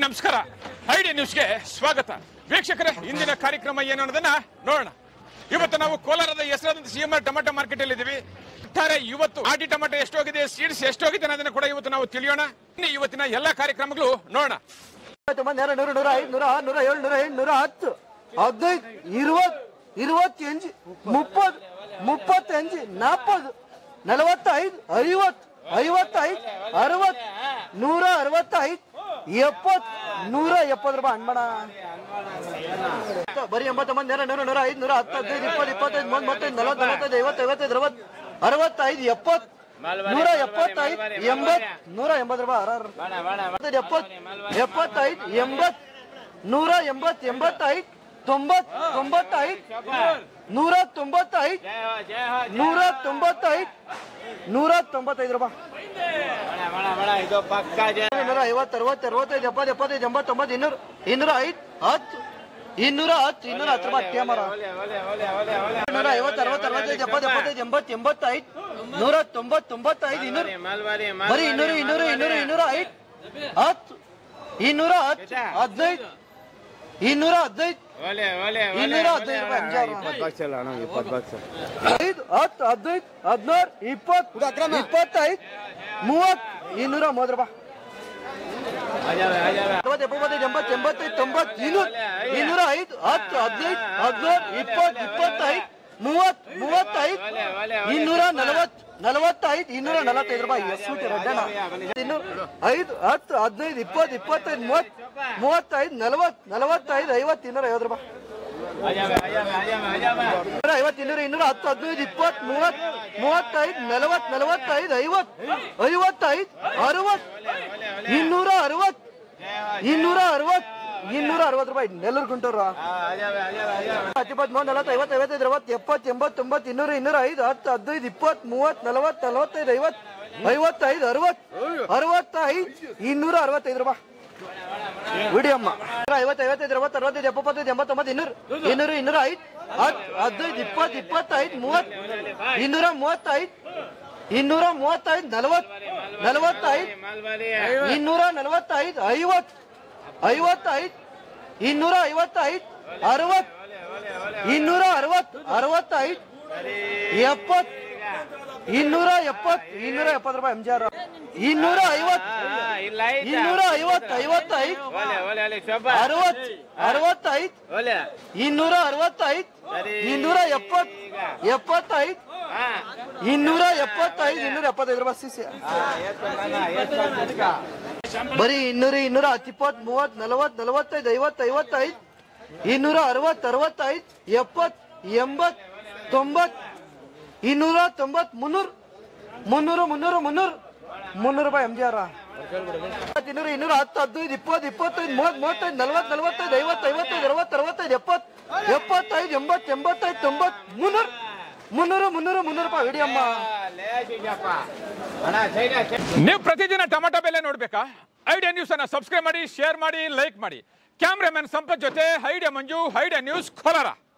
ನಮಸ್ಕಾರ ಐಡಿ ನ್ಯೂಸ್ಗೆ ಸ್ವಾಗತ ವೀಕ್ಷಕರೇ ಇಂದಿನ ಕಾರ್ಯಕ್ರಮ ಏನು ಅನ್ನೋದನ್ನ ನೋಡೋಣ ಇವತ್ತು ನಾವು ಕೋಲಾರದ ಹೆಸರಾದಂತ C M R tomato market ಅಲ್ಲಿ ಇದ್ದೀವಿ ಒಟ್ಟಾರೆ ಇವತ್ತು ಆಟಿ ಟೊಮೆಟೊ ಎಷ್ಟೋಗಿದೆ ಸೀಡ್ಸ್ ಎಷ್ಟೋಗಿದೆ ಅನ್ನೋದನ್ನ ಕೂಡ ಇವತ್ತು ನಾವು ತಿಳಿಯೋಣ ಇನ್ನು ಇವತ್ತಿನ ಎಲ್ಲಾ ಕಾರ್ಯಕ್ರಮಗಳು ನೋಡೋಣ ತೊಂಬತ್ತು ಎರಡು ನೂರು ನೂರ ಐದು ನೂರ ಆರು ನೂರ ಏಳು ನೂರ ಎಂಟು ನೂರ ಹತ್ತು ಹದಿನೈದು ഇരുപത് ഇരുപത്തിയഞ്ച് മുപ്പത് മുപ്പത്തഞ്ച് നാൽപ്പത് ನಲವತ್ತೈದು ಐವತ್ತು ಐವತ್ತೈದು ಅರವತ್ತು ನೂರ ಅರವತ್ತೈದು ಎಪ್ಪತ್ತು ನೂರ ಎಪ್ಪತ್ತು ರೂಪಾಯಿ ಅನ್ಬೇಡ ಬರೀ ಎಂಬತ್ತೊಂಬತ್ತು ನೂರ ನೂರ ನೂರ ಐದು ನೂರ ಹತ್ತು ಹದಿನೈದು ಇಪ್ಪತ್ತು ಇಪ್ಪತ್ತೈದು ಮೂವತ್ತು ಮೂವತ್ತೈದು ನಲವತ್ತು ನಲವತ್ತೈದು ಐವತ್ತು ಐವತ್ತೈದು ಅರವತ್ತು ಅರವತ್ತೈದು ಎಪ್ಪತ್ತು ನೂರ ಎಪ್ಪತ್ತೈದು ಎಂಬತ್ತು ನೂರ ಎಂಬತ್ತು ರೂಪಾಯಿ ಅರಾರು ಎಪ್ಪತ್ತೈದು ಎಪ್ಪತ್ತು ಎಪ್ಪತ್ತೈದು ಎಂಬತ್ತು ನೂರ ಎಂಬತ್ತು ಎಂಬತ್ತೈದು ತೊಂಬತ್ತು ತೊಂಬತ್ತೈದು ನೂರ ತೊಂಬತ್ತೈದು ನೂರ ತೊಂಬತ್ತೈದು ನೂರ ತೊಂಬತ್ತೈದು ರೂಪಾಯಿ ಇದು ಪಕ್ಕ ಇನ್ನೂರ ಐವತ್ತು ಅರವತ್ತು ಅರವತ್ತೈದು ಎಪ್ಪತ್ತು ಎಪ್ಪತ್ತೈದು ಎಂಬತ್ತೊಂಬತ್ತು ಇನ್ನೂರು ಇನ್ನೂರ ಐದು ಹತ್ತು ಇನ್ನೂರ ಹತ್ತು ಇನ್ನೂರ ಹತ್ತು ರೂಪಾಯಿ ಕ್ಯಾಮರ ಇನ್ನೂರ ಐವತ್ತು ಅರವತ್ತು ಅರವತ್ತೈದು ಎಪ್ಪತ್ತು ಎಪ್ಪತ್ತೈದು ಎಂಬತ್ತು ಎಂಬತ್ತೈದು ನೂರ ತೊಂಬತ್ತು ತೊಂಬತ್ತೈದು ಇನ್ನೂರು ಮಲ್ಬಾರಿ ಬರೀ ಇನ್ನೂರು ಇನ್ನೂರು ಇನ್ನೂರು ಇನ್ನೂರ ಐದು ಹತ್ತು ಇನ್ನೂರ ಹತ್ತು ಹದಿನೈದು ಇನ್ನೂರ ಹದಿನೈದು ಒಲೆ ಒಲೆ ಇನ್ನೂರ ಹದಿನೈದು ರೂಪಾಯಿ ಅಂಜಾರು. ಇಪ್ಪತ್ತು ಬಕ್ಸ್ ಅಲ್ಲ ಅಣ್ಣ ಇಪ್ಪತ್ತು ಬಕ್ಸ್ ಐದು ಹತ್ತು ಹದಿನೈದು ಹದಿನಾರು ಇಪ್ಪತ್ತು ಇಪ್ಪತ್ತೈದು ಮೂವತ್ತು ಇನ್ನೂರ ಮೂವತ್ತು ರೂಪಾಯಿ ಅರವತ್ತು ಎಪ್ಪತ್ತೈದು ಎಂಬತ್ತು ಎಂಬತ್ತೈದು ತೊಂಬತ್ತು ಇನ್ನೂರು ಇನ್ನೂರ ಐದು ಹತ್ತು ಹದಿನೈದು ಹದಿನಾರು ಇಪ್ಪತ್ತು ಇಪ್ಪತ್ತೈದು ಮೂವತ್ತು ಮೂವತ್ತೈದು ಇನ್ನೂರ ನಲವತ್ತು ನಲವತ್ತೈದು ಇನ್ನೂರ ನಲವತ್ತೈದು ರೂಪಾಯಿ ಎಷ್ಟು ರೆಡ್ಡಣ್ಣ ಇನ್ನೂರು ಐದು ಹತ್ತು ಹದಿನೈದು ಇಪ್ಪತ್ತು ಇಪ್ಪತ್ತೈದು ಮೂವತ್ತು ಮೂವತ್ತೈದು ನಲವತ್ತು ನಲವತ್ತೈದು ಐವತ್ತು ಇನ್ನೂರ ಐವತ್ತು ರೂಪಾಯಿ ಇನ್ನೂರ ಐವತ್ತು ಇನ್ನೂರ ಇನ್ನೂರ ಹತ್ತು ಹದಿನೈದು ಇಪ್ಪತ್ತು ಮೂವತ್ತು ಮೂವತ್ತೈದು ನಲವತ್ತು ನಲವತ್ತೈದು ಐವತ್ತು ಐವತ್ತೈದು ಅರವತ್ತು ಇನ್ನೂರ ಅರವತ್ತು ಇನ್ನೂರ ಅರವತ್ತು ಇನ್ನೂರ ಅರವತ್ತು ರೂಪಾಯಿ ನೆಲ್ಲೂರು ಗುಂಟೂರು ಹತ್ತಿಪ್ಪತ್ತು ಮೂವತ್ತು ನಲವತ್ತು ಐವತ್ತು ಐವತ್ತೈದು ಅರವತ್ತು ಎಪ್ಪತ್ತು ಎಂಬತ್ತು ತೊಂಬತ್ತು ಇನ್ನೂರ ಇನ್ನೂರ ಐದು ಹತ್ತು ಹದಿನೈದು ಇಪ್ಪತ್ತು ಮೂವತ್ತು ನಲವತ್ತು ನಲವತ್ತೈದು ಐವತ್ತು ಐವತ್ತೈದು ಅರವತ್ತು ಅರವತ್ತೈದು ಇನ್ನೂರ ಅರವತ್ತೈದು ರೂಪಾಯಿ ವಿಡಿಯಮ್ಮ ಐವತ್ತು ಐವತ್ತೈದು ಅರವತ್ತು ಅರವತ್ತೈದು ಎಪ್ಪತ್ತೈದು ಎಂಬತ್ತೊಂಬತ್ತು ಇನ್ನೂರು ಇನ್ನೂರು ಇನ್ನೂರ ಐದು ಹತ್ತು ಹದಿನೈದು ಇಪ್ಪತ್ತು ಇಪ್ಪತ್ತೈದು ಮೂವತ್ತು ಇನ್ನೂರ ಮೂವತ್ತೈದು ಇನ್ನೂರ ಮೂವತ್ತೈದು ನಲವತ್ತು ನಲವತ್ತೈದು ಮಲ್ಬಾರಿ ಇನ್ನೂರ ನಲವತ್ತೈದು ಐವತ್ತು ಐವತ್ತೈದು ಇನ್ನೂರ ಐವತ್ತೈದು ಅರವತ್ತು ಇನ್ನೂರ ಅರವತ್ತು ಅರವತ್ತೈದು ಎಪ್ಪತ್ತು ಇನ್ನೂರ ಎಪ್ಪತ್ತು ಇನ್ನೂರ ಎಪ್ಪತ್ತು ರೂಪಾಯಿ ಎಂ ಜಿ ಆರ್ ಇನ್ನೂರ ಐವತ್ತು ಇಲ್ಲ ಐತೆ. ಇನ್ನೂರ ಐವತ್ತು ಐವತ್ತೈದು ಒಲೆ ಒಲೆ ಒಲೆ ಶೋಭ ಅರವತ್ತು ಅರವತ್ತೈದು ಒಲೆ ಇನ್ನೂರ ಅರವತ್ತೈದು ಇನ್ನೂರ ಎಪ್ಪತ್ತು ಎಪ್ಪತ್ತೈದು ಹಾ ಇನ್ನೂರ ಎಪ್ಪತ್ತೈದು ಇನ್ನೂರ ಎಪ್ಪತ್ತೈದು ರೂಪಾಯಿ ಸಿಸಿ ಬರೀ ಇನ್ನೂರು ಇನ್ನೂರ ಹತ್ತು ಇಪ್ಪತ್ತು ಮೂವತ್ತು ನಲವತ್ತು ನಲವತ್ತೈದು ಐವತ್ತು ಐವತ್ತೈದು ಇನ್ನೂರ ಅರವತ್ತು ಅರವತ್ತೈದು ಎಪ್ಪತ್ತು ಎಂಬತ್ತು ತೊಂಬತ್ತು ಇನ್ನೂರ ತೊಂಬತ್ತು ಮುನ್ನೂರು ಮುನ್ನೂರು ಮುನ್ನೂರು ಮುನ್ನೂರು ಮುನ್ನೂರು ರೂಪಾಯಿ ಎಂ ಜಿ ಆರ್ ಇನ್ನೂರು ಇನ್ನೂರ ಹತ್ತು ಹದಿನೈದು ಇಪ್ಪತ್ತು ಇಪ್ಪತ್ತೈದು ಮೂವತ್ತು ಮೂವತ್ತೈದು ನಲವತ್ತು ನಲವತ್ತೈದು ಐವತ್ತು ಐವತ್ತೈದು ಅರವತ್ತು ಅರವತ್ತೈದು ಎಪ್ಪತ್ತು ಎಪ್ಪತ್ತೈದು ಎಂಬತ್ತು ಎಂಬತ್ತೈದು ತೊಂಬತ್ತು ಮುನ್ನೂರು ಮುನ್ನೂರು ಮುನ್ನೂರು ಮುನ್ನೂರು ರೂಪಾಯಿ ಹಿಡಿಯಮ್ಮ ಲೇಜಿಗಪ್ಪ ಅಣ್ಣ ಸೈಡ್ ನೀವು ಪ್ರತಿದಿನ ಟೊಮೆಟೊ ಬೆಲೆ ನೋಡ್ಬೇಕಾ ಐಡಿಯಾ ನ್ಯೂಸ್ ಅನ್ನ ಸಬ್ಸ್ಕ್ರೈಬ್ ಮಾಡಿ ಶೇರ್ ಮಾಡಿ ಲೈಕ್ ಮಾಡಿ ಕ್ಯಾಮ್ರಾಮನ್ ಸಂಪತ್ ಜೊತೆ Idea Manju Idea news Kolar